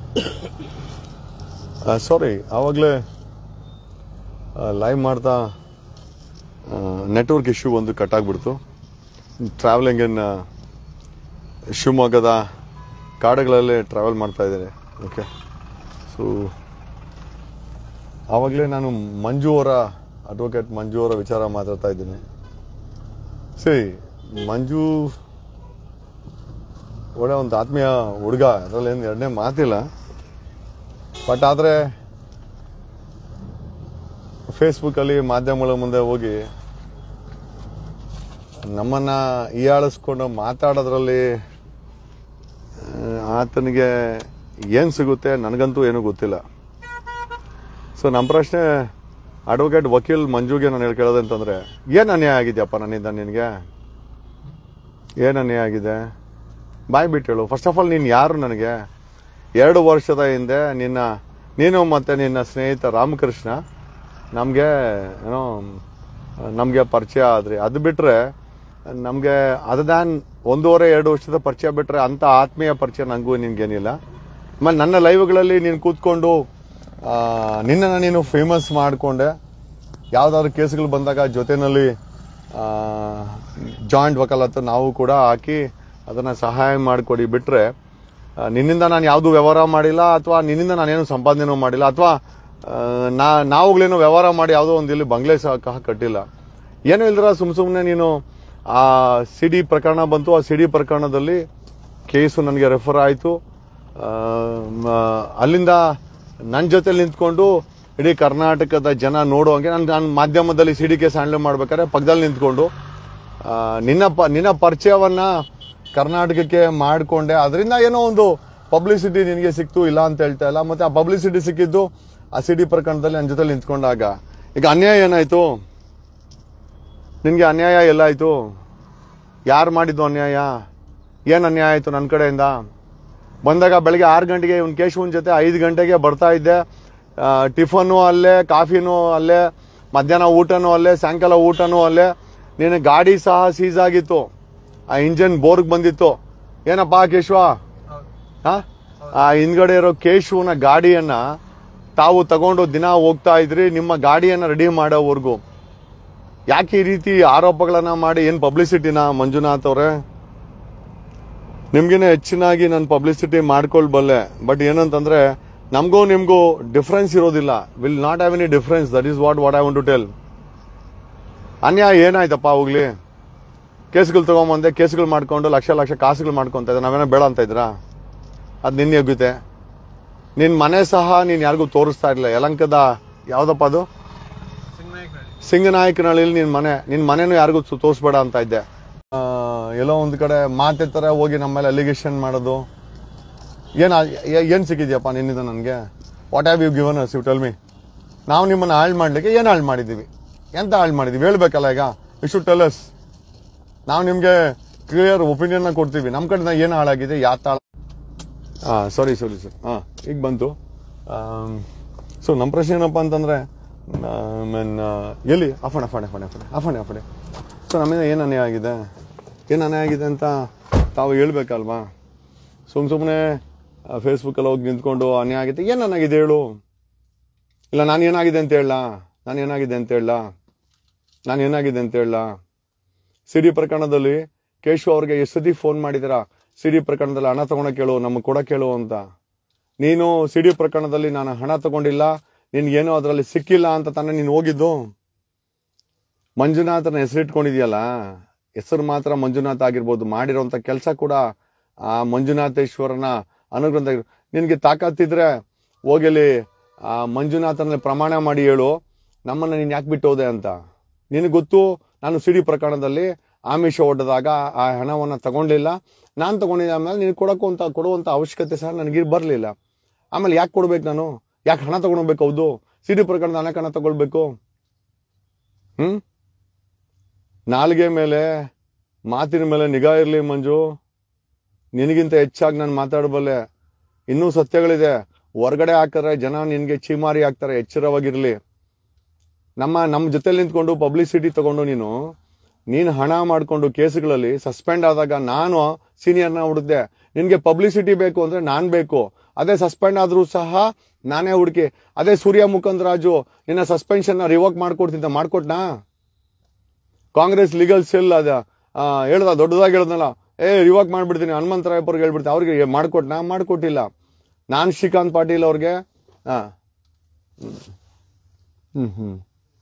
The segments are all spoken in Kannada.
ಸಾರಿ ಆವಾಗಲೇ ಲೈವ್ ಮಾಡ್ತಾ ನೆಟ್ವರ್ಕ್ ಇಶ್ಯೂ ಒಂದು ಕಟ್ ಆಗಿಬಿಡ್ತು ಟ್ರಾವೆಲಿಂಗ್ ಇನ್ ಶಿವಮೊಗ್ಗದ ಕಾಡುಗಳಲ್ಲಿ ಟ್ರಾವೆಲ್ ಮಾಡ್ತಾ ಇದ್ದೇನೆ ಓಕೆ ಸೊ ಆವಾಗಲೇ ನಾನು ಮಂಜು ಅವರ ಅಡ್ವೊಕೇಟ್ ಮಂಜು ಅವರ ವಿಚಾರ ಮಾತಾಡ್ತಾ ಇದ್ದೀನಿ ಸರಿ ಮಂಜು ಒಳ್ಳೆ ಒಂದು ಆತ್ಮೀಯ ಹುಡುಗ ಅದರಲ್ಲಿ ಏನು ಎರಡನೇ ಮಾತಿಲ್ಲ ಬಟ್ ಆದರೆ ಫೇಸ್ಬುಕ್ಕಲ್ಲಿ ಮಾಧ್ಯಮಗಳ ಮುಂದೆ ಹೋಗಿ ನಮ್ಮನ್ನ ಹೀಯಾಳಿಸ್ಕೊಂಡು ಮಾತಾಡೋದ್ರಲ್ಲಿ ಆ, ಆತನಿಗೆ ಏನು ಸಿಗುತ್ತೆ ನನಗಂತೂ ಏನೂ ಗೊತ್ತಿಲ್ಲ ಸೊ ನಮ್ಮ ಪ್ರಶ್ನೆ ಅಡ್ವೊಕೇಟ್ ವಕೀಲ್ ಮಂಜುಗೆ ನಾನು ಹೇಳಿ ಕೇಳೋದಂತಂದ್ರೆ ಏನು ಅನ್ಯಾಯ ಆಗಿದೆಯಪ್ಪ ನನ್ನಿಂದ ನಿನಗೆ ಏನು ಅನ್ಯಾಯ ಆಗಿದೆ ಬಾಯ್ ಬಿಟ್ಟು ಹೇಳು ಫಸ್ಟ್ ಆಫ್ ಆಲ್ ನೀನು ಯಾರು ನನಗೆ ಎರಡು ವರ್ಷದ ಹಿಂದೆ ನಿನ್ನ ನೀನು ಮತ್ತು ನಿನ್ನ ಸ್ನೇಹಿತ ರಾಮಕೃಷ್ಣ ನಮಗೆ ಏನೋ ನಮಗೆ ಪರಿಚಯ ಆದ್ರಿ ಅದು ಬಿಟ್ಟರೆ ನಮಗೆ ಅದದಾನ್ ಒಂದೂವರೆ ಎರಡು ವರ್ಷದ ಪರಿಚಯ ಬಿಟ್ಟರೆ ಅಂಥ ಆತ್ಮೀಯ ಪರಿಚಯ ನನಗೂ ನಿನ್ಗೇನಿಲ್ಲ ಆಮೇಲೆ ನನ್ನ ಲೈವ್ಗಳಲ್ಲಿ ನೀನು ಕೂತ್ಕೊಂಡು ಆ, ನಿನ್ನನ್ನು ನೀನು ಫೇಮಸ್ ಮಾಡಿಕೊಂಡೆ ಯಾವುದಾದ್ರು ಕೇಸ್ಗಳು ಬಂದಾಗ ಜೊತೆನಲ್ಲಿ ಜಾಯಿಂಟ್ ವಕಾಲತ್ತು ನಾವು ಕೂಡ ಹಾಕಿ ಅದನ್ನು ಸಹಾಯ ಮಾಡಿಕೊಡಿ ಬಿಟ್ಟರೆ ನಿನ್ನಿಂದ ನಾನು ಯಾವುದು ವ್ಯವಹಾರ ಮಾಡಿಲ್ಲ ಅಥವಾ ನಿನ್ನಿಂದ ನಾನೇನು ಸಂಪಾದನೆನೂ ಮಾಡಿಲ್ಲ ಅಥವಾ ನಾ ನಾವುಗಳೇನು ವ್ಯವಹಾರ ಮಾಡಿ ಯಾವುದೋ ಒಂದು ಇಲ್ಲಿ ಬಂಗ್ಲೆ ಸಹ ಕಟ್ಟಿಲ್ಲ ಏನೂ ಇಲ್ದ್ರ ಸುಮ್ ಸುಮ್ಮನೆ ನೀನು ಆ ಸಿಡಿ ಪ್ರಕರಣ ಬಂತು ಆ ಸಿಡಿ ಪ್ರಕರಣದಲ್ಲಿ ಕೇಸು ನನಗೆ ರೆಫರ್ ಆಯಿತು ಅಲ್ಲಿಂದ ನನ್ನ ಜೊತೆಲಿ ನಿಂತ್ಕೊಂಡು ಇಡೀ ಕರ್ನಾಟಕದ ಜನ ನೋಡುವಂಗೆ ನಾನು ನಾನು ಮಾಧ್ಯಮದಲ್ಲಿ ಸಿಡಿ ಕೇಸ್ ಹ್ಯಾಂಡಲ್ ಮಾಡ್ಬೇಕಾದ್ರೆ ಪಕ್ಕದಲ್ಲಿ ನಿಂತ್ಕೊಂಡು ಆ, ನಿನ್ನ ಪ ನಿನ್ನ ಪರಿಚಯವನ್ನ ಕರ್ನಾಟಕಕ್ಕೆ ಮಾಡಿಕೊಂಡೆ ಅದರಿಂದ ಏನೋ ಒಂದು ಪಬ್ಲಿಸಿಟಿ ನಿನಗೆ ಸಿಕ್ತು ಇಲ್ಲ ಅಂತ ಹೇಳ್ತಾ ಇಲ್ಲ ಮತ್ತೆ ಆ ಪಬ್ಲಿಸಿಟಿ ಸಿಕ್ಕಿದ್ದು ಆ ಸಿಡಿ ಪ್ರಕರಣದಲ್ಲಿ ನನ್ನ ಜೊತೆ ನಿಂತ್ಕೊಂಡಾಗ ಈಗ ಅನ್ಯಾಯ ಏನಾಯ್ತು ನಿನಗೆ ಅನ್ಯಾಯ ಎಲ್ಲಾಯ್ತು ಯಾರು ಮಾಡಿದ್ದು ಅನ್ಯಾಯ ಏನು ಅನ್ಯಾಯ ಆಯ್ತು ನನ್ನ ಕಡೆಯಿಂದ ಬಂದಾಗ ಬೆಳಗ್ಗೆ ಆರು ಗಂಟೆಗೆ ಇವ್ನ ಕೇಶವನ್ ಜೊತೆ ಐದು ಗಂಟೆಗೆ ಬರ್ತಾ ಇದ್ದೆ ಆ, ಟಿಫನ್ನು ಅಲ್ಲೇ ಕಾಫಿನೂ ಅಲ್ಲೇ ಮಧ್ಯಾಹ್ನ ಊಟನೂ ಅಲ್ಲೇ ಸಾಯಂಕಾಲ ಊಟನೂ ಅಲ್ಲೇ ನಿನ್ನ ಗಾಡಿ ಸಹ ಸೀಸ್ ಆಗಿತ್ತು ಆ ಇಂಜನ್ ಬೋರ್ಗ್ ಬಂದಿತ್ತು ಏನಪ್ಪಾ ಕೇಶವ ಆ? ಆ ಹಿಂದ್ಗಡೆ ಇರೋ ಕೇಶವನ ಗಾಡಿಯನ್ನ ತಾವು ತಗೊಂಡು ದಿನ ಹೋಗ್ತಾ ಇದ್ರಿ ನಿಮ್ಮ ಗಾಡಿಯನ್ನ ರೆಡಿ ಮಾಡೋವರೆಗೂ ಯಾಕೆ ಈ ರೀತಿ ಆರೋಪಗಳನ್ನ ಮಾಡಿ ಏನ್ ಪಬ್ಲಿಸಿಟಿನ ಮಂಜುನಾಥ್ ಅವ್ರೆ ನಿಮ್ಗಿನ ಹೆಚ್ಚಿನಾಗಿ ನಾನು ಪಬ್ಲಿಸಿಟಿ ಮಾಡ್ಕೊಳ್ಬಲ್ಲೆ ಬಟ್ ಏನಂತಂದ್ರೆ ನಮಗೂ ನಿಮ್ಗೂ ಡಿಫ್ರೆನ್ಸ್ ಇರೋದಿಲ್ಲ will not have any difference that is what what I want to tell ಅನ್ಯಾಯ ಏನಾಯ್ತಪ್ಪ ಹೋಗ್ಲಿ ಕೇಸ್ಗಳು ತಗೊಂಬಂದೆ ಕೇಸ್ಗಳು ಮಾಡ್ಕೊಂಡು ಲಕ್ಷ ಲಕ್ಷ ಕಾಸುಗಳು ಮಾಡ್ಕೊಂತ ಇದ್ದೆ ನಾವೇನೋ ಬೇಡ ಅಂತ ಇದ್ರಾ ಅದು ನಿನ್ನ ಯೋಗ್ಯತೆ ನಿನ್ನ ಮನೆ ಸಹ ನೀನು ಯಾರಿಗೂ ತೋರಿಸ್ತಾ ಇರಲಿಲ್ಲ ಯಲಂಕದ ಯಾವ್ದಪ್ಪ ಅದು ಸಿಂಗನಾಯಕನಹಳ್ಳಿಲಿ ನಿನ್ನ ಮನೆ ನಿನ್ನ ಮನೆನೂ ಯಾರಿಗೂ ಸು- ತೋರಿಸ್ಬೇಡ ಅಂತ ಇದ್ದೆ ಆ, ಎಲ್ಲೋ ಒಂದು ಕಡೆ ಮಾತೆತ್ತರ ಹೋಗಿ ನಮ್ಮ ಮೇಲೆ ಅಲಿಗೇಷನ್ ಮಾಡೋದು ಏನು ಏನು ಸಿಕ್ಕಿದ್ಯಪ್ಪ ನಿನ್ನಿಂದ ನನಗೆ what have you given us you tell me ನಾವು ನಿಮ್ಮನ್ನು ಹಾಳು ಮಾಡಲಿಕ್ಕೆ ಏನು ಹಾಳು ಮಾಡಿದ್ದೀವಿ ಎಂತ ಹಾಳು ಮಾಡಿದ್ದೀವಿ ಹೇಳ್ಬೇಕಲ್ಲ ಈಗ ಯು ಶುಡ್ ಟೆಲ್ ಅಸ್ ನಾವು ನಿಮಗೆ ಕ್ಲಿಯರ್ ಒಪಿನಿಯನ್ ಕೊಡ್ತೀವಿ ನಮ್ಮ ಕಡೆಯಿಂದ ಏನು ಹಾಳಾಗಿದೆ ಯಾ ತಾಳ ಹಾಂ ಸಾರಿ ಸಾರಿ ಸರ್ ಹಾಂ ಈಗ ಬಂತು ಸೊ ನಮ್ಮ ಪ್ರಶ್ನೆ ಏನಪ್ಪ ಅಂತಂದರೆ ಮೀನ್ ಎಲ್ಲಿ ಅಫಣೆ ಅಫಣೆ ಅಫಣೆ ಅಫಣೆ ಅಫಣೆ ಅಫಣೆ ಸೊ ನಮ್ಮಿಂದ ಏನು ಅನ್ಯಾಯ ಆಗಿದೆ ಏನು ಅನ್ಯಾಯ ಆಗಿದೆ ಅಂತ ತಾವು ಹೇಳ್ಬೇಕಲ್ವಾ ಸುಮ್ ಸುಮ್ಮನೆ ಫೇಸ್ಬುಕ್ಕಲ್ಲಿ ಹೋಗಿ ನಿಂತ್ಕೊಂಡು ಅನ್ಯಾಯ ಆಗಿದೆ ಏನು ಅನ್ನಾಗಿದೆ ಹೇಳು ಇಲ್ಲ ನಾನು ಏನಾಗಿದೆ ಅಂತ ಹೇಳ ನಾನು ಏನಾಗಿದೆ ಅಂತ ಹೇಳ ನಾನು ಏನಾಗಿದೆ ಅಂತ ಹೇಳ ಸಿಡಿ ಪ್ರಕರಣದಲ್ಲಿ ಕೇಶವ್ ಅವ್ರಿಗೆ ಎಷ್ಟು ಸತಿ ಫೋನ್ ಮಾಡಿದಿರಾ ಸಿಡಿ ಪ್ರಕರಣದಲ್ಲಿ ಹಣ ತಗೊಂಡ ಕೇಳು ನಮಗೆ ಕೊಡ ಕೇಳು ಅಂತ ನೀನು ಸಿಡಿ ಪ್ರಕರಣದಲ್ಲಿ ನಾನು ಹಣ ತಗೊಂಡಿಲ್ಲ ನಿನ್ಗೇನೋ ಅದರಲ್ಲಿ ಸಿಕ್ಕಿಲ್ಲ ಅಂತ ತಾನೇ ನೀನು ಹೋಗಿದ್ದು ಮಂಜುನಾಥನ ಹೆಸರಿಟ್ಕೊಂಡಿದ್ಯಲ್ಲ ಹೆಸರು ಮಾತ್ರ ಮಂಜುನಾಥ್ ಆಗಿರ್ಬೋದು ಮಾಡಿರೋಂಥ ಕೆಲಸ ಕೂಡ ಆ ಮಂಜುನಾಥೇಶ್ವರನ ಅನುಗ್ರಹ ನಿನಗೆ ತಾಕತ್ತಿದ್ರೆ ಹೋಗಲಿ ಆ ಮಂಜುನಾಥನಲ್ಲಿ ಪ್ರಮಾಣ ಮಾಡಿ ಹೇಳು ನಮ್ಮನ್ನ ನೀನು ಯಾಕೆ ಬಿಟ್ಟು ಹೋದೆ ಅಂತ ನಿನಗೆ ಗೊತ್ತು ನಾನು ಸಿಡಿ ಪ್ರಕರಣದಲ್ಲಿ ಆಮಿಷ ಒಡ್ಡದಾಗ ಆ ಹಣವನ್ನು ತಗೊಂಡಿಲ್ಲ ನಾನು ತಗೊಂಡಿದ್ದ ಆಮೇಲೆ ನೀನು ಕೊಡೋಕ್ಕೂ ಅಂತ ಕೊಡುವಂಥ ಅವಶ್ಯಕತೆ ಸಹ ನನಗೆ ಬರಲಿಲ್ಲ ಆಮೇಲೆ ಯಾಕೆ ಕೊಡ್ಬೇಕು ನಾನು ಯಾಕೆ ಹಣ ತಗೊಂಡೋಗ್ಬೇಕು ಹೌದು ಸಿಡಿ ಪ್ರಕರಣದ ಹಣಕ್ಕೆ ಹಣ ತಗೊಳ್ಬೇಕು ಹ್ಮ್ ನಾಲ್ಗೆ ಮೇಲೆ ಮಾತಿನ ಮೇಲೆ ನಿಗಾ ಇರಲಿ ಮಂಜು ನಿನಗಿಂತ ಹೆಚ್ಚಾಗಿ ನಾನು ಮಾತಾಡಬಲ್ಲೆ ಇನ್ನೂ ಸತ್ಯಗಳಿದೆ ಹೊರಗಡೆ ಹಾಕಿದ್ರೆ ಜನ ನಿನ್ಗೆ ಚೀಮಾರಿ ಹಾಕ್ತಾರೆ ಎಚ್ಚರವಾಗಿರ್ಲಿ ನಮ್ಮ ನಮ್ಮ ಜೊತೆಲಿ ನಿಂತ್ಕೊಂಡು ಪಬ್ಲಿಸಿಟಿ ತಗೊಂಡು ನೀನು ನೀನು ಹಣ ಮಾಡಿಕೊಂಡು ಕೇಸುಗಳಲ್ಲಿ ಸಸ್ಪೆಂಡ್ ಆದಾಗ ನಾನು ಸೀನಿಯರ್ನ ಹುಡುಕ್ದೆ ನಿನ್ಗೆ ಪಬ್ಲಿಸಿಟಿ ಬೇಕು ಅಂದ್ರೆ ನಾನ್ ಬೇಕು ಅದೇ ಸಸ್ಪೆಂಡ್ ಆದ್ರೂ ಸಹ ನಾನೇ ಹುಡುಕಿ ಅದೇ ಸೂರ್ಯ ಮುಕುಂದ್ ರಾಜು ನಿನ್ನ ಸಸ್ಪೆನ್ಷನ್ ರಿವೋಕ್ ಮಾಡ್ಕೊಡ್ತಿದ್ದ ಮಾಡ್ಕೊಟ್ನಾ ಕಾಂಗ್ರೆಸ್ ಲೀಗಲ್ ಸೆಲ್ ಅದ ಆ, ಹೇಳ್ದ ದೊಡ್ಡದಾಗಿ ಹೇಳ್ದಲ್ಲ ಏ ರಿವೋಕ್ ಮಾಡ್ಬಿಡ್ತೀನಿ ಹನುಮಂತರಾಯಪ್ಪರ್ಗೆ ಹೇಳ್ಬಿಡ್ತೀನಿ ಅವ್ರಿಗೆ ಮಾಡ್ಕೊಟ್ನಾ ಮಾಡ್ಕೊಟ್ಟಿಲ್ಲ ನಾನ್ ಶ್ರೀಕಾಂತ್ ಪಾಟೀಲ್ ಅವ್ರಿಗೆ ಹಾ ಹ್ಮ್ ಹ್ಮ್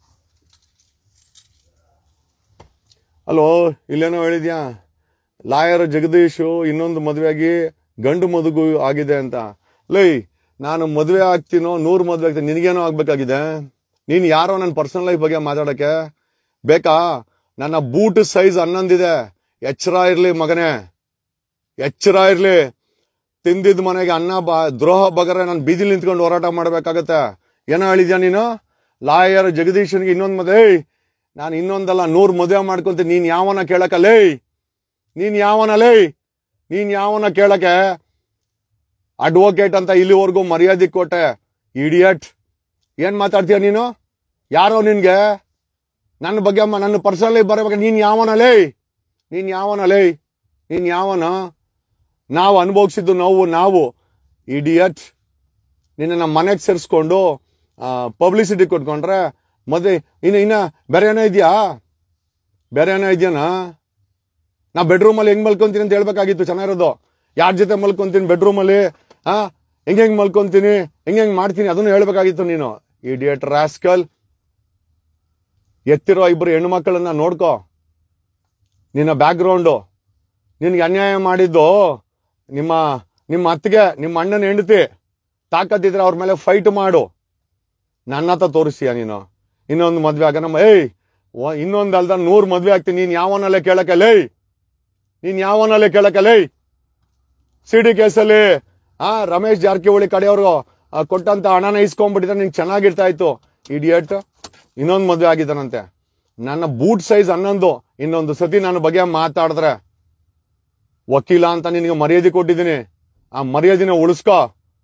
ಹಲೋ ಇಲ್ಲೇನೋ ಹೇಳಿದ್ಯಾ ಲಾಯರ್ ಜಗದೀಶು ಇನ್ನೊಂದು ಮದುವೆಯಾಗಿ ಗಂಡು ಮದುಗು ಆಗಿದೆ ಅಂತ ಲೈ ನಾನು ಮದುವೆ ಆಗ್ತೀನೋ ನೂರು ಮದುವೆ ಆಗ್ತೀನಿ ನಿನಗೇನೋ ಆಗ್ಬೇಕಾಗಿದೆ ನೀನ್ ಯಾರೋ ನನ್ನ ಪರ್ಸನಲ್ ಲೈಫ್ ಬಗ್ಗೆ ಮಾತಾಡಕ್ಕೆ ಬೇಕಾ ನನ್ನ ಬೂಟ್ ಸೈಜ್ ಹನ್ನೊಂದಿದೆ ಎಚ್ಚರ ಇರ್ಲಿ ಮಗನೇ ಎಚ್ಚರ ಇರ್ಲಿ ತಿಂದಿದ್ ಮನೆಗೆ ಅನ್ನ ಬಾ ದ್ರೋಹ ಬಗರೆ ನಾನು ಬೀದಿಲಿ ನಿಂತ್ಕೊಂಡು ಹೋರಾಟ ಮಾಡ್ಬೇಕಾಗತ್ತೆ ಏನೋ ಹೇಳಿದ್ಯಾ ನೀನು ಲಾಯರ್ ಜಗದೀಶನ್ಗೆ ಇನ್ನೊಂದ್ ಮದುವೆ ಏಯ್ ನಾನು ಇನ್ನೊಂದಲ್ಲ ನೂರ್ ಮದುವೆ ಮಾಡ್ಕೊಂತೀನಿ ನೀನ್ ಯಾವನ ಕೇಳಕಲೇ ನೀನ್ ಯಾವನಲೇ ನೀನ್ ಯಾವನ ಕೇಳಕ್ಕೆ ಅಡ್ವೊಕೇಟ್ ಅಂತ ಇಲ್ಲಿವರೆಗೂ ಮರ್ಯಾದೆ ಕೊಟ್ಟೆ ಇಡಿಯಟ್ ಏನ್ ಮಾತಾಡ್ತೀಯ ನೀನು ಯಾರೋ ನಿನ್ಗೆ ನನ್ನ ಬಗ್ಗೆ ಮ- ನನ್ನ ಪರ್ಸನಲಿ ಬರಬೇಕು ನೀನ್ ಯಾವನಲೇ ನೀನ್ ಯಾವನಲೇ ನೀನ್ ಯಾವನ ನಾವು ಅನುಭವಿಸಿದ್ದು ನೋವು ನಾವು ಇಡಿಯಟ್ ನಿನ್ನ ನಮ್ಮ ಮನೆಗೆ ಸೇರಿಸ್ಕೊಂಡು ಪಬ್ಲಿಸಿಟಿ ಕೊಟ್ಕೊಂಡ್ರೆ ಮದುವೆ ಇನ್ನು ಇನ್ನ ಬೇರೆ ಏನೋ ಇದೆಯಾ ಬೇರೆ ಏನೋ ಇದೆಯಾನ ನಾ ಬೆಡ್ರೂಮ್ ಅಲ್ಲಿ ಹೆಂಗ್ ಮಲ್ಕೊಂತೀನಿ ಅಂತ ಹೇಳ್ಬೇಕಾಗಿತ್ತು ಚೆನ್ನಾಗಿರೋದು ಯಾರ ಜೊತೆ ಮಲ್ಕೊಂತೀನಿ ಬೆಡ್ರೂಮ್ ಅಲ್ಲಿ ಹಾ ಹೆಂಗ್ ಹೆಂಗ್ ಮಲ್ಕೊಂತೀನಿ ಹೆಂಗ್ ಹೆಂಗ್ ಮಾಡ್ತೀನಿ ಅದನ್ನು ಹೇಳ್ಬೇಕಾಗಿತ್ತು ನೀನು ಇಡಿಯಟ್ ರಾಸ್ಕಲ್ ಎತ್ತಿರೋ ಇಬ್ರು ಹೆಣ್ಣು ಮಕ್ಕಳನ್ನ ನೋಡ್ಕೋ ನಿನ್ನ ಬ್ಯಾಕ್ ಗ್ರೌಂಡು ನಿನ್ಗೆ ಅನ್ಯಾಯ ಮಾಡಿದ್ದು ನಿಮ್ಮ ನಿಮ್ಮ ಅತ್ತಿಗೆ ನಿಮ್ಮ ಅಣ್ಣನ ಹೆಂಡತಿ ತಾಕತ್ತಿದ್ರೆ ಅವ್ರ ಮೇಲೆ ಫೈಟ್ ಮಾಡು ನನ್ನ ಹತ್ರ ತೋರಿಸ್ತೀಯ ನೀನು ಇನ್ನೊಂದು ಮದ್ವೆ ಆಗ ನಮ್ಮ ಏಯ್ ವ- ಇನ್ನೊಂದ್ ಅಲ್ದ ನೂರ್ ಮದ್ವೆ ಆಗ್ತೀನಿ ನೀನ್ ಯಾವನಲ್ಲೇ ಕೇಳಕಲೇ ನೀನ್ ಯಾವನಲ್ಲೇ ಕೇಳಕಲೇ ಸಿ ಡಿ ಕೇಸಲ್ಲಿ ಆ ರಮೇಶ್ ಜಾರಕಿಹೊಳಿ ಕಡೆಯವರು ಆ, ಕೊಟ್ಟಂತ ಹಣನ ಇಸ್ಕೊಂಡ್ಬಿಟ್ಟಿದ್ರೆ ನಿಂಗೆ ಚೆನ್ನಾಗಿರ್ತಾ ಇತ್ತು ಇಡಿಯಟ್ ಇನ್ನೊಂದು ಮದ್ವೆ ಆಗಿದ್ದಾನಂತೆ ನನ್ನ ಬೂಟ್ ಸೈಜ್ ಹನ್ನೊಂದು ಇನ್ನೊಂದು ಸತಿ ನನ್ನ ಬಗ್ಗೆ ಮಾತಾಡಿದ್ರೆ ವಕೀಲ ಅಂತ ನಿನಗೆ ಮರ್ಯಾದೆ ಕೊಟ್ಟಿದ್ದೀನಿ ಆ ಮರ್ಯಾದೆನ ಉಳಿಸ್ಕೋ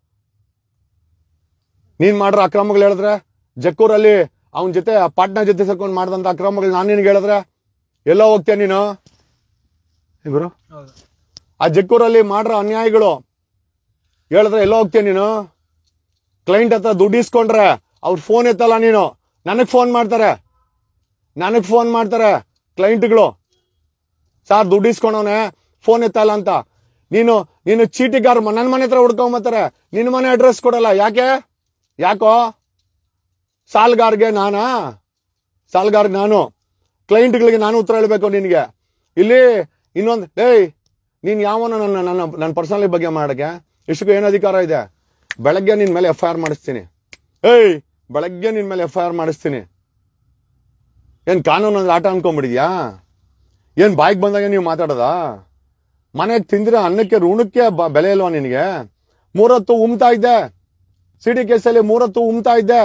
ನೀನ್ ಮಾಡ್ರ ಅಕ್ರಮಗಳು ಹೇಳಿದ್ರೆ ಜಕ್ಕೂರಲ್ಲಿ ಅವನ ಜೊತೆ ಆ ಪಾಟ್ನಾ ಜೊತೆ ಸೇರ್ಕೊಂಡು ಮಾಡ್ದಂತ ಅಕ್ರಮಗಳು ನಾನು ನಿನ್ಗೆ ಹೇಳಿದ್ರೆ ಎಲ್ಲೋ ಹೋಗ್ತೀಯ ನೀನು ಏ ಗುರು ಹೌದು ಆ ಜಕ್ಕೂರಲ್ಲಿ ಮಾಡ್ರ ಅನ್ಯಾಯಗಳು ಹೇಳಿದ್ರೆ ಎಲ್ಲೋ ಹೋಗ್ತೀಯ ನೀನು ಕ್ಲೈಂಟ್ ಹತ್ರ ದುಡ್ಡು ಇಸ್ಕೊಂಡ್ರೆ ಅವ್ರ ಫೋನ್ ಎತ್ತಲ್ಲ ನೀನು ನನಗ್ ಫೋನ್ ಮಾಡ್ತಾರೆ ನನಗ್ ಫೋನ್ ಮಾಡ್ತಾರೆ ಕ್ಲೈಂಟ್ಗಳು ಸಾರ್ ದುಡ್ಡು ಇಸ್ಕೊಂಡವನೆ ಫೋನ್ ಎತ್ತಲ್ಲ ಅಂತ ನೀನು ನೀನು ಚೀಟಿಗಾರ ನನ್ನ ಮನೆ ಹತ್ರ ಹುಡ್ಕೊಂಬತ್ತಾರೆ ನಿನ್ನ ಮನೆ ಅಡ್ರೆಸ್ ಕೊಡಲ್ಲ ಯಾಕೆ ಯಾಕೋ ಸಾಲ್ಗಾರ್ಗೆ ನಾನಾ ಸಾಲ್ಗಾರ್ ನಾನು ಕ್ಲೈಂಟ್ಗಳಿಗೆ ನಾನು ಉತ್ತರ ಹೇಳ್ಬೇಕು ನಿನಗೆ ಇಲ್ಲಿ ಇನ್ನೊಂದು ಏಯ್ ನೀನ್ ಯಾವನ ನನ್ನ ನನ್ನ ನನ್ನ ಪರ್ಸನಲ್ ಬಗ್ಗೆ ಮಾಡಕ್ಕೆ ಇಷ್ಟಕ್ಕೂ ಏನು ಅಧಿಕಾರ ಇದೆ ಬೆಳಗ್ಗೆ ನಿನ್ ಮೇಲೆ ಎಫ್ ಐ ಆರ್ ಮಾಡಿಸ್ತೀನಿ ಏಯ್ ಬೆಳಗ್ಗೆ ನಿನ್ ಮೇಲೆ ಎಫ್ ಐ ಆರ್ ಮಾಡಿಸ್ತೀನಿ ಏನ್ ಕಾನೂನು ಅಂದ್ರೆ ಆಟ ಅನ್ಕೊಂಡ್ಬಿಡಿದ್ಯಾ ಏನ್ ಬಾಯಿಗೆ ಬಂದಾಗ ನೀವು ಮಾತಾಡೋದಾ ಮನೆಗೆ ತಿಂದಿರೋ ಅನ್ನಕ್ಕೆ ಋಣಕ್ಕೆ ಬ- ಬೆಲೆ ಇಲ್ವಾ ನಿನಗೆ ಮೂರತ್ತು ಉಮ್ತಾ ಇದ್ದೆ ಸಿಡಿ ಕೇಸಲ್ಲಿ ಮೂರತ್ತು ಉಮ್ತಾ ಇದ್ದೆ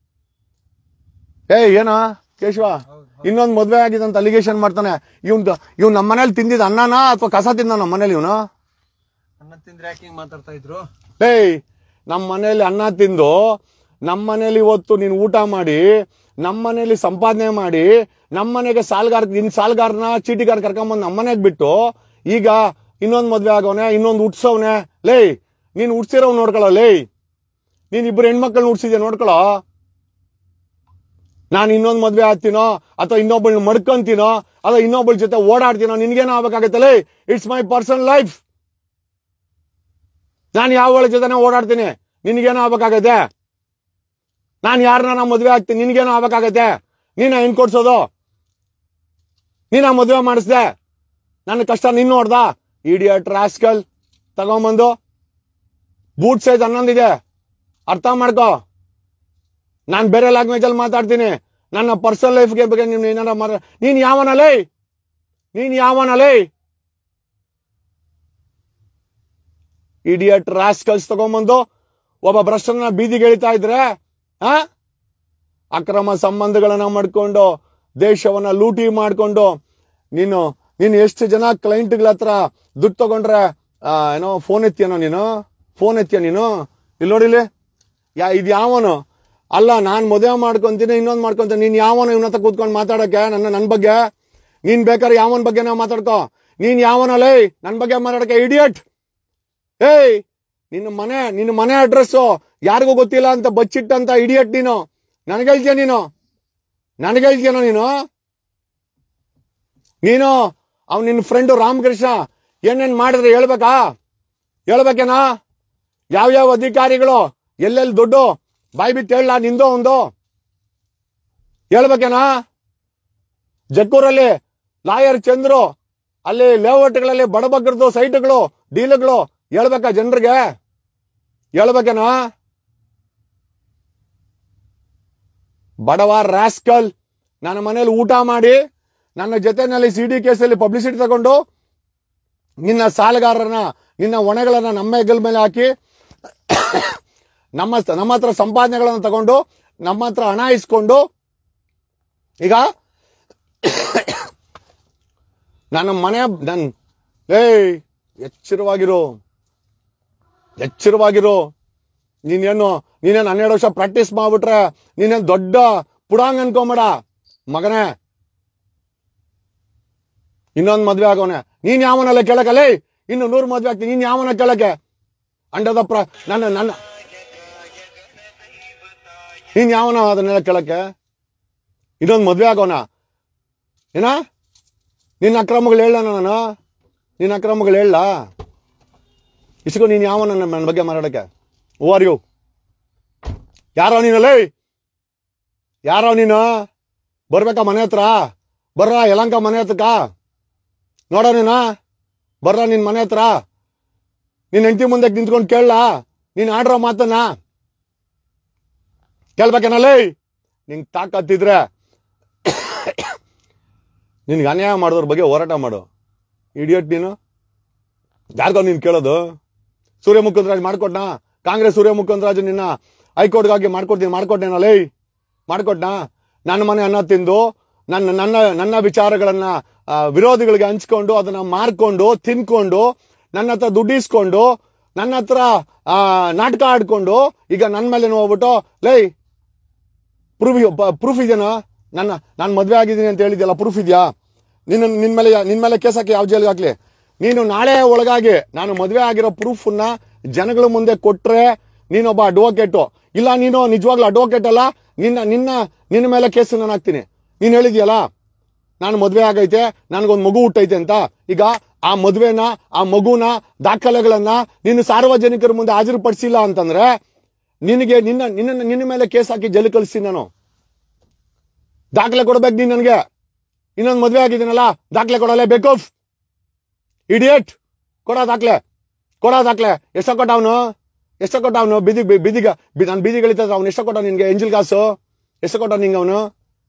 ಏ ಏನಾ ಕೇಶವ ಹೌದು ಇನ್ನೊಂದ್ ಮದ್ವೆ ಆಗಿದೆ ಅಂತ ಅಲಿಗೇಷನ್ ಮಾಡ್ತಾನೆ ಇವ್ನ್ ಇವ್ ನಮ್ಮ ಮನೇಲಿ ತಿಂದಿದ್ ಅನ್ನನ ಅಥವಾ ಕಸ ತಿಂದ ನಮ್ಮ ಮನೇಲಿ ಇವನು ಅನ್ನ ತಿಂದ್ರೆ ಯಾಕೆ ಹಿಂಗ್ ಮಾತಾಡ್ತಾ ಇದ್ರು ಏಯ್ ನಮ್ಮ ಮನೇಲಿ ಅನ್ನ ತಿಂದು ನಮ್ಮ ಮನೇಲಿ ಇವತ್ತು ನೀನ್ ಊಟ ಮಾಡಿ ನಮ್ಮ ಮನೇಲಿ ಸಂಪಾದನೆ ಮಾಡಿ ನಮ್ಮ ಮನೆಗೆ ಸಾಲ್ಗಾರ ನಿನ್ ಸಾಲ್ಗಾರನ ಚೀಟಿಗಾರ ಕರ್ಕೊಂಬಂದ್ ನಮ್ಮ ಮನೆಗ್ ಬಿಟ್ಟು ಈಗ ಇನ್ನೊಂದ್ ಮದ್ವೆ ಆಗೋನೆ ಇನ್ನೊಂದ್ ಉಟ್ಸವ್ನೆ ಲೇ ನೀನ್ ಉಟ್ಸಿರೋವ್ ನೋಡ್ಕೊಳ್ಳೋ ಲೇ ನೀನ್ ಇಬ್ರು ಹೆಣ್ಮಕ್ಳನ್ನ ಉಟ್ಸಿದ್ಯಾ ನೋಡ್ಕೊಳ್ಳೋ ನಾನು ಇನ್ನೊಂದ್ ಮದ್ವೆ ಆಗ್ತೀನೋ ಅಥವಾ ಇನ್ನೊಬ್ಬಳನ್ನ ಮಡ್ಕೊಂತೀನೋ ಅಥವಾ ಇನ್ನೊಬ್ಬಳ ಜೊತೆ ಓಡಾಡ್ತೀನೋ ನಿನ್ಗೇನೋ ಆಗ್ಬೇಕಾಗತ್ತಲೇ ಇಟ್ಸ್ ಮೈ ಪರ್ಸನಲ್ ಲೈಫ್ ನಾನು ಯಾವ ಜೊತೆನೆ ಓಡಾಡ್ತೀನಿ ನಿನಗೇನೋ ಆಗ್ಬೇಕಾಗತ್ತೆ ನಾನು ಯಾರನ್ನ ಮದ್ವೆ ಆಗ್ತೀನಿ ನಿನಗೇನೋ ಆಗ್ಬೇಕಾಗತ್ತೆ ನೀನ ಹೆಣ್ ಕೊಡ್ಸೋದು ನೀನ ಮದ್ವೆ ಮಾಡಿಸ್ದೆ ನನ್ನ ಕಷ್ಟ ನಿನ್ ನೋಡ್ದ ಇಡಿಯಟ್ ರಾಸ್ಕಲ್ ತಗೊಂಬಂದು ಬೂಟ್ ಸೈಜ್ ಹನ್ನೊಂದಿದೆ ಅರ್ಥ ಮಾಡ್ಕೋ ನಾನ್ ಬೇರೆ ಲ್ಯಾಂಗ್ವೇಜ್ ಅಲ್ಲಿ ಮಾತಾಡ್ತೀನಿ ನನ್ನ ಪರ್ಸನಲ್ ಲೈಫ್ಗೆ ಬಗ್ಗೆ ನೀನ್ ಏನಾರ ಮಾರ ನೀನ್ ಯಾವನಲೇ ನೀನ್ ಯಾವನಲೇ ಇಡಿಯಟ್ ರಾಸ್ಕಲ್ಸ್ ತಗೊಂಬಂದು ಒಬ್ಬ ಭ್ರಷ್ಟನ ಬೀದಿಗೆ ಎಳಿತಾ ಇದ್ರೆ ಆ ಅಕ್ರಮ ಸಂಬಂಧಗಳನ್ನ ಮಾಡ್ಕೊಂಡು ದೇಶವನ್ನ ಲೂಟಿ ಮಾಡ್ಕೊಂಡು ನೀನು ನೀನು ಎಷ್ಟು ಜನ ಕ್ಲೈಂಟ್ಗಳ ಹತ್ರ ದುಡ್ಡು ತಗೊಂಡ್ರೆ ಆ, ಏನೋ ಫೋನ್ ಎತ್ತಿಯನೋ ನೀನು ಫೋನ್ ಎತ್ತಿಯ ನೀನು ಇಲ್ಲಿ ನೋಡಿಲಿ ಯಾ ಇದು ಯಾವನು ಅಲ್ಲ ನಾನ್ ಮದುವೆ ಮಾಡ್ಕೊಂತೀನಿ ಇನ್ನೊಂದ್ ಮಾಡ್ಕೊಂತೀನಿ ನೀನ್ ಯಾವನು ಇವನ ಹತ್ರ ಕೂತ್ಕೊಂಡು ಮಾತಾಡಕ್ಕೆ ನನ್ನ ನನ್ನ ಬಗ್ಗೆ ನೀನ್ ಬೇಕಾದ್ರೆ ಯಾವನ್ ಬಗ್ಗೆ ನಾವು ಮಾತಾಡ್ಕೋ ನೀನ್ ಯಾವನಲ್ಲೇ ನನ್ ಬಗ್ಗೆ ಮಾತಾಡಕ್ಕೆ ಇಡಿಯಟ್ ಏಯ್ ನಿನ್ನ ಮನೆ ನಿನ್ನ ಮನೆ ಅಡ್ರೆಸ್ಸು ಯಾರಿಗೂ ಗೊತ್ತಿಲ್ಲ ಅಂತ ಬಚ್ಚಿಟ್ಟಂತ ಇಡಿಯಟ್ ನೀನು ನನಗೆ ಹೇಳ್ತೀಯ ನೀನು ನನಗೆ ಹೇಳ್ತೀಯನೋ ನೀನು ನೀನು ಅವ್ನು ನಿನ್ನ ಫ್ರೆಂಡು ರಾಮಕೃಷ್ಣ ಏನೇನ್ ಮಾಡಿದ್ರೆ ಹೇಳ್ಬೇಕಾ ಹೇಳ್ಬೇಕೇನಾ ಯಾವ್ಯಾವ ಅಧಿಕಾರಿಗಳು ಎಲ್ಲೆಲ್ಲಿ ದುಡ್ಡು ಬಾಯ್ ಬಿಟ್ಟು ಹೇಳ ನಿಂದು ಒಂದು ಹೇಳ್ಬೇಕೇನಾ ಜಕ್ಕೂರಲ್ಲಿ ಲಾಯರ್ ಚಂದ್ರು ಅಲ್ಲಿ ಲೇಔಟ್ಗಳಲ್ಲಿ ಬಡಬಗ್ಗರದು ಸೈಟ್ಗಳು ಡೀಲ್ಗಳು ಹೇಳ್ಬೇಕಾ ಜನರಿಗೆ ಹೇಳ್ಬೇಕೇನಾ ಬಡವ ರಾಸ್ಕಲ್ ನನ್ನ ಮನೇಲಿ ಊಟ ಮಾಡಿ ನನ್ನ ಜೊತೆನಲ್ಲಿ ಸಿ ಡಿ ಕೇಸಲ್ಲಿ ಪಬ್ಲಿಸಿಟಿ ತಗೊಂಡು ನಿನ್ನ ಸಾಲಗಾರರನ್ನ ನಿನ್ನ ಹೊಣೆಗಳನ್ನ ನಮ್ಮ ಹೆಗಲ ಮೇಲೆ ಹಾಕಿ ನಮ್ಮ ನಮ್ಮ ಹತ್ರ ಸಂಪಾದನೆಗಳನ್ನು ತಗೊಂಡು ನಮ್ಮ ಹತ್ರ ಹಣ ಇಸ್ಕೊಂಡು ಈಗ ನನ್ನ ಮನೆ ನನ್ ಏಯ್ ಎಚ್ಚರವಾಗಿರು ಎಚ್ಚರವಾಗಿರು ನೀನೇನು ನೀನೇನು ಹನ್ನೆರಡು ವರ್ಷ ಪ್ರಾಕ್ಟೀಸ್ ಮಾಡ್ಬಿಟ್ರೆ ನೀನೇನು ದೊಡ್ಡ ಪುಡಾಂಗ್ ಅನ್ಕೊಂಬೇಡ ಮಗನೇ ಇನ್ನೊಂದ್ ಮದ್ವೆ ಆಗೋನೆ ನೀನ್ ಯಾವನಲ್ಲ ಕೇಳಕಲೇ ಇನ್ನು ನೂರು ಮದ್ವೆ ಆಗ್ತೀನಿ ನೀನ್ ಯಾವನ ಕೇಳಕ್ಕೆ ಅಂಡದ ಪ್ರ ನನ್ನ ನನ್ನ ನೀನ್ ಯಾವನ ಅದನ್ನೆಲ್ಲ ಕೇಳಕ್ಕೆ ಇನ್ನೊಂದ್ ಮದ್ವೆ ಆಗೋನ ಏನ ನಿನ್ನ ಅಕ್ರಮಗಳು ಹೇಳ ನಾನು ನಿನ್ನ ಅಕ್ರಮಗಳು ಹೇಳ ಇಸ್ಕೊ ನೀನ್ ಯಾವನ ನನ್ನ ಬಗ್ಗೆ ಮಾತಾಡಕ್ಕೆ ಓ ಆರ್ ಯು ಯಾರೋ ನೀನಲ್ಲೇ ಯಾರೋ ನೀನು ಬರ್ಬೇಕಾ ಮನೆ ಹತ್ರ ಬರ್ರ ಯಲಂಕ ಮನೆ ಹತ್ರಕ್ಕ ನೋಡ ನೀನ ಬರ್ರ ನಿನ್ ಮನೆ ಹತ್ರ ನಿನ್ ಹೆಂಡತಿ ಮುಂದೆ ನಿಂತ್ಕೊಂಡು ಕೇಳಲ್ಲ ನೀನ್ ಆಡ್ರೋ ಮಾತನ್ನ ಕೇಳ್ಬೇಕೇನಲ್ಲೇ ನಿಂಗ್ ತಾಕತ್ತಿದ್ರೆ ನಿನ್ಗೆ ಅನ್ಯಾಯ ಮಾಡೋದ್ರ ಬಗ್ಗೆ ಹೋರಾಟ ಮಾಡು ಇಡಿಯಟ್ ನೀನು ಯಾರಿಗೋ ನೀನ್ ಕೇಳೋದು ಸೂರ್ಯ ಮುಕುಂದರಾಜ್ ಮಾಡ್ಕೊಟ್ನಾ ಕಾಂಗ್ರೆಸ್ ಸೂರ್ಯ ಮುಕುಂದರಾಜ್ ನಿನ್ನ ಹೈಕೋರ್ಟ್ಗಾಗಿ ಮಾಡ್ಕೊಡ್ತೀನಿ ಮಾಡ್ಕೊಟ್ಟೇನಲ್ಲೇ ಮಾಡ್ಕೊಟ್ನಾ ನನ್ನ ಮನೆ ಅನ್ನ ತಿಂದು ನನ್ನ ನನ್ನ ನನ್ನ ವಿಚಾರಗಳನ್ನ ಆ, ವಿರೋಧಿಗಳಿಗೆ ಹಂಚ್ಕೊಂಡು ಅದನ್ನ ಮಾರ್ಕೊಂಡು ತಿನ್ಕೊಂಡು ನನ್ನ ಹತ್ರ ದುಡ್ಡಿಸ್ಕೊಂಡು ನನ್ನ ಹತ್ರ ಆ, ನಾಟಕ ಆಡ್ಕೊಂಡು ಈಗ ನನ್ನ ಮೇಲೆ ಹೋಗ್ಬಿಟ್ಟು ಲೈ ಪ್ರೂಫ್ ಪ್ರೂಫ್ ಇದೆನಾ ನನ್ನ ನಾನು ಮದ್ವೆ ಆಗಿದ್ದೀನಿ ಅಂತ ಹೇಳಿದ್ಯಲ್ಲ ಪ್ರೂಫ್ ಇದೆಯಾ ನಿನ್ನ ನಿನ್ ಮೇಲೆ ನಿನ್ ಮೇಲೆ ಕೇಸ್ ಹಾಕಿ ಯಾವ ಜೈಲ್ಗೆ ಹಾಕ್ಲಿ ನೀನು ನಾಳೆ ಒಳಗಾಗಿ ನಾನು ಮದ್ವೆ ಆಗಿರೋ ಪ್ರೂಫ್ ನ ಜನಗಳ ಮುಂದೆ ಕೊಟ್ರೆ ನೀನೊಬ್ಬ ಅಡ್ವೊಕೇಟು ಇಲ್ಲ ನೀನು ನಿಜವಾಗ್ಲೂ ಅಡ್ವೊಕೇಟ್ ಅಲ್ಲ ನಿನ್ನ ನಿನ್ನ ನಿನ್ನ ಮೇಲೆ ಕೇಸ್ ನಾನು ಹಾಕ್ತೀನಿ ನೀನ್ ಹೇಳಿದ್ಯಲ್ಲ ನಾನು ಮದ್ವೆ ಆಗೈತೆ ನನಗೊಂದು ಮಗು ಹುಟ್ಟೈತೆ ಅಂತ ಈಗ ಆ ಮದ್ವೆನ ಆ ಮಗುನ ದಾಖಲೆಗಳನ್ನ ನೀನು ಸಾರ್ವಜನಿಕರ ಮುಂದೆ ಹಾಜರುಪಡಿಸಿಲ್ಲ ಅಂತಂದ್ರೆ ನಿನಗೆ ನಿನ್ನ ನಿನ್ನ ನಿನ್ನ ಮೇಲೆ ಕೇಸ್ ಹಾಕಿ ಜೈಲು ಕಳಿಸ್ತೀನಿ ನಾನು ದಾಖಲೆ ಕೊಡ್ಬೇಕು ನೀನ್ ನನಗೆ ಇನ್ನೊಂದು ಮದ್ವೆ ಆಗಿದ್ದೀನಲ್ಲ ದಾಖಲೆ ಕೊಡಲೇ ಬೇಕು ಇಡಿಯಟ್ ಕೊಡ ದಾಖಲೆ ಕೊಡ ದಾಖಲೆ ಎಷ್ಟ ಕೊಟ್ಟ ಅವನು ಎಷ್ಟ ಕೊಟ್ಟ ಅವನು ಬೀದಿ ಬೀದಿಗ ನಾನು ಬೀದಿಗಳಿತ ಅವ್ನು ಎಷ್ಟ ಕೊಟ್ಟ ನಿನ್ಗೆ ಎಂಜಿಲ್ ಕಾಸು ಎಷ್ಟ ಕೊಟ್ಟ ನಿಂಗೆ ಅವನು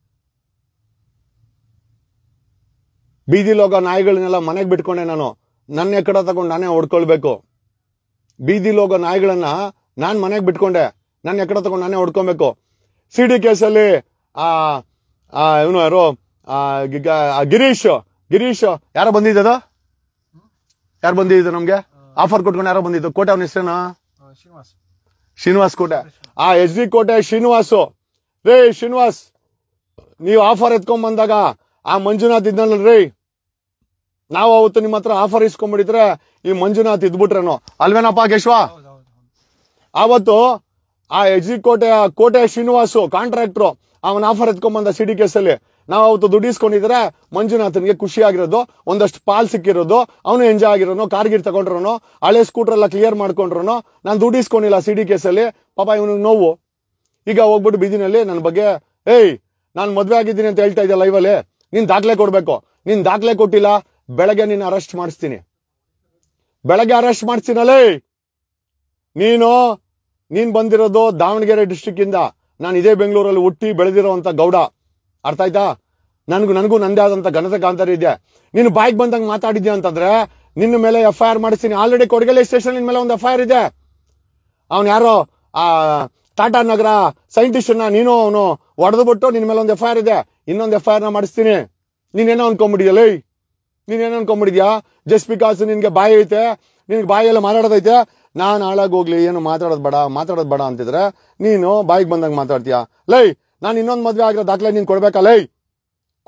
ಬೀದಿಲೋಗ ನಾಯಿಗಳನ್ನೆಲ್ಲ ಮನೆಗೆ ಬಿಟ್ಕೊಂಡೆ ನಾನು ನನ್ನ ಎಕ್ಕಡ ತಗೊಂಡು ನಾನೇ ಹೊಡ್ಕೊಳ್ಬೇಕು ಬೀದಿಲೋಗ ನಾಯಿಗಳನ್ನ ನಾನ್ ಮನೆಗೆ ಬಿಟ್ಕೊಂಡೆ ನನ್ನ ಎಕ್ಕಡ ತಗೊಂಡು ನಾನೇ ಹೊಡ್ಕೊಬೇಕು ಸಿ ಡಿ ಕೇಸಲ್ಲಿ ಆ ಇವನು ಯಾರು ಆ, ಗಿ- ಆ, ಗಿರೀಶ್ ಗಿರೀಶ್ ಯಾರೋ ಬಂದಿದ್ದದ ಯಾರು ಬಂದಿದ್ದು ನಮ್ಗೆ ಆಫರ್ ಕೊಟ್ಕೊಂಡು ಯಾರೋ ಬಂದಿದ್ದು ಕೋಟೆ ಅವನ ಹೆಸರೇನಾ ಶ್ರೀನಿವಾಸ್ ಶ್ರೀನಿವಾಸ್ ಕೋಟೆ ಆ ಎಚ್ ಡಿ ಕೋಟೆ ಶ್ರೀನಿವಾಸು ರೇ ಶ್ರೀನಿವಾಸ್ ನೀವು ಆಫರ್ ಎತ್ಕೊಂಡ್ ಬಂದಾಗ ಆ ಮಂಜುನಾಥ್ ಇದ್ನಲ್ಲ ರೀ ನಾವು ಅವತ್ತು ನಿಮ್ಮ ಹತ್ರ ಆಫರ್ ಇಸ್ಕೊಂಡ್ಬಿಟ್ಟಿದ್ರೆ ಈ ಮಂಜುನಾಥ್ ಇದ್ಬಿಟ್ರೇನೋ ಅಲ್ವೇನಪ್ಪ ಕೇಶವ ಹೌದು ಹೌದು ಹೌದು ಅವತ್ತು ಆ ಎಚ್ ಡಿ ಕೋಟೆ ಕೋಟೆ ಶ್ರೀನಿವಾಸು ಕಾಂಟ್ರಾಕ್ಟ್ರು ಅವನ ಆಫರ್ ಎತ್ಕೊಂಡ್ ಬಂದ ಸಿಡಿ ಕೇಸಲ್ಲಿ ನಾವು ಅವತ್ತು ದುಡ್ಡು ಇಸ್ಕೊಂಡಿದ್ರೆ ಮಂಜುನಾಥನ್ಗೆ ಖುಷಿ ಆಗಿರೋದು ಒಂದಷ್ಟು ಪಾಲ್ ಸಿಕ್ಕಿರೋದು ಅವನು ಎಂಜಾಯ್ ಆಗಿರೋನು ಕಾರ್ಗಿರ್ ತಗೊಂಡ್ರೋನು ಹಳೆ ಸ್ಕೂಟರ್ ಎಲ್ಲ ಕ್ಲಿಯರ್ ಮಾಡ್ಕೊಂಡ್ರೋನು ನಾನು ದುಡ್ಡು ಇಸ್ಕೊಂಡಿಲ್ಲ ಸಿಡಿ ಕೇಸಲ್ಲಿ ಪಾಪ ಇವನಿಗೆ ನೋವು ಈಗ ಹೋಗ್ಬಿಟ್ಟು ಬೀದಿನಲ್ಲಿ ನನ್ನ ಬಗ್ಗೆ ಏಯ್ ನಾನು ಮದ್ವೆ ಆಗಿದ್ದೀನಿ ಅಂತ ಹೇಳ್ತಾ ಇದ್ದೆ ಲೈವಲ್ಲಿ ನೀನ್ ದಾಖಲೆ ಕೊಡ್ಬೇಕು ನೀನ್ ದಾಖಲೆ ಕೊಟ್ಟಿಲ್ಲ ಬೆಳಗ್ಗೆ ನೀನು ಅರೆಸ್ಟ್ ಮಾಡಿಸ್ತೀನಿ ಬೆಳಗ್ಗೆ ಅರೆಸ್ಟ್ ಮಾಡಿಸ್ತೀನಲ್ಲೇ ನೀನು ನೀನ್ ಬಂದಿರೋದು ದಾವಣಗೆರೆ ಡಿಸ್ಟಿಕ್ ಇಂದ ನಾನು ಇದೇ ಬೆಂಗಳೂರಲ್ಲಿ ಹುಟ್ಟಿ ಬೆಳೆದಿರೋಂತ ಗೌಡ ಅರ್ಥ ಆಯ್ತಾ ನನ್ಗೂ ನನಗೂ ನಂದೇ ಆದಂತ ಘನತೆ ಕಾಂತಾರ ಇದೆ ನೀನು ಬಾಯಿಗೆ ಬಂದಂಗೆ ಮಾತಾಡಿದ್ಯಾ ಅಂತಂದ್ರೆ ನಿನ್ನ ಮೇಲೆ ಎಫ್ ಐ ಆರ್ ಮಾಡಿಸ್ತೀನಿ ಆಲ್ರೆಡಿ ಕೊಡಗಲೆ ಸ್ಟೇಷನ್ ಮೇಲೆ ಒಂದು ಎಫ್ ಐ ಆರ್ ಇದೆ ಅವನು ಯಾರೋ ಆ ಟಾಟಾ ನಗರ ಸೈಂಟಿಸ್ಟ್ ನ ನೀನು ಅವನು ಹೊಡೆದ್ಬಿಟ್ಟು ನಿನ್ ಮೇಲೆ ಒಂದು ಎಫ್ ಐ ಆರ್ ಇದೆ ಇನ್ನೊಂದು ಎಫ್ ಐ ಆರ್ ನ ಮಾಡಿಸ್ತೀನಿ ನೀನೇನೋ ಅನ್ಕೊಂಬಿಡಿಯಲ್ಲ ನೀನೇನೋ ಅನ್ಕೊಂಬಿಡಿದ್ಯಾ ಜಸ್ಟ್ ಬಿಕಾಸ್ ನಿನ್ಗೆ ಬಾಯಿ ಐತೆ ನಿನ್ಗೆ ಬಾಯಿಯೆಲ್ಲ ಮಾತಾಡೋದೈತೆ ನಾನ್ ಹಾಳಾಗಿ ಹೋಗ್ಲಿ ಏನು ಮಾತಾಡೋದ್ ಬೇಡ ಮಾತಾಡೋದ್ ಬೇಡ ಅಂತಿದ್ರೆ ನೀನು ಬಾಯಿಗೆ ಬಂದಂಗೆ ಮಾತಾಡ್ತೀಯ ಲೈ ನಾನು ಇನ್ನೊಂದು ಮದ್ವೆ ಆಗಿರೋ ದಾಖಲೆ ನೀನ್ ಕೊಡ್ಬೇಕಲ್ಲ ಲೈ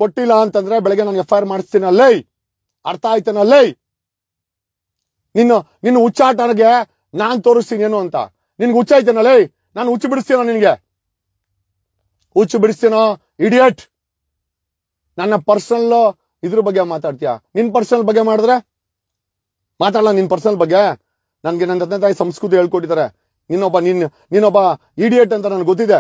ಕೊಟ್ಟಿಲ್ಲ ಅಂತಂದ್ರೆ ಬೆಳಗ್ಗೆ ನಾನು ಎಫ್ ಐ ಆರ್ ಮಾಡಿಸ್ತೀನಲ್ಲೇ ಅರ್ಥ ಆಯ್ತೇನಲ್ಲೇ ನಿನ್ನ ನಿನ್ನ ಹುಚ್ಚಾಟನಿಗೆ ನಾನ್ ತೋರಿಸ್ತೀನಿ ಏನು ಅಂತ ನಿನ್ಗೆ ಹುಚ್ಚಾಯ್ತೇನಲ್ಲೇ ನಾನು ಹುಚ್ಚು ಬಿಡಿಸ್ತೀನೋ ನಿನ್ಗೆ ಹುಚ್ಚು ಬಿಡಿಸ್ತೀನೋ ಇಡಿಯಟ್ ನನ್ನ ಪರ್ಸನಲ್ ಇದ್ರ ಬಗ್ಗೆ ಮಾತಾಡ್ತೀಯ ನಿನ್ ಪರ್ಸನಲ್ ಬಗ್ಗೆ ಮಾಡಿದ್ರೆ ಮಾತಾಡಲ್ಲ ನಿನ್ ಪರ್ಸನಲ್ ಬಗ್ಗೆ ನನ್ಗೆ ನನ್ನ ತಂದೆ ತಾಯಿ ಸಂಸ್ಕೃತಿ ಹೇಳ್ಕೊಟ್ಟಿದ್ದಾರೆ ನೀನೊಬ್ಬ ನೀನ್ ನೀನೊಬ್ಬ ಇಡಿಯಟ್ ಅಂತ ನನ್ಗೆ ಗೊತ್ತಿದೆ